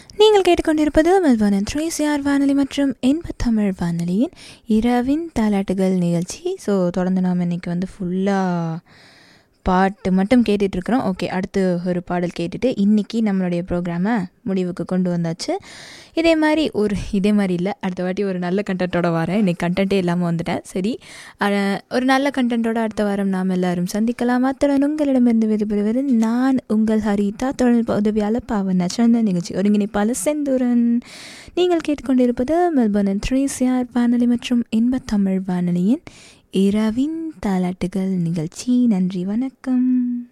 நீங்கள் கேட்டுக்கொண்டிருப்பது Melbourne three CR வானொலி மற்றும் இன்ப தமிழ் வானொலியின் இரவின் தாலாட்டுகள் நிகழ்ச்சி ஸோ தொடர்ந்து நாம் இன்னைக்கு வந்து ஃபுல்லாக பாட்டு மட்டும் கேட்டுட்ருக்குறோம் ஓகே அடுத்து ஒரு பாடல் கேட்டுட்டு இன்றைக்கி நம்மளுடைய ப்ரோக்ராமை முடிவுக்கு கொண்டு வந்தாச்சு இதே மாதிரி ஒரு இதே மாதிரி இல்லை அடுத்த வாட்டி ஒரு நல்ல கண்டென்ட்டோட வரேன் இன்னைக்கு கண்டென்ட்டே இல்லாமல் வந்துட்டேன் சரி அஹ், ஒரு நல்ல கண்டென்ட்டோட அடுத்த வாரம் நாம் எல்லாரும் சந்திக்கலாம் அத்துடன் உங்களிடமிருந்து விடைபெறுவது நான் உங்கள் ஹரிதா தொழில்நுட்ப உதவியாளர் பாவன் நச்சந்த நிகழ்ச்சி ஒருங்கிணைப்பாளர் செந்தூரன் நீங்கள் கேட்டுக்கொண்டிருப்பது மெல்பர்ன் த்ரீ சிஆர் வானொலி மற்றும் இன்ப தமிழ் வானொலியின் இரவின் தாலாட்டுகள் நிகழ்ச்சி நன்றி வணக்கம்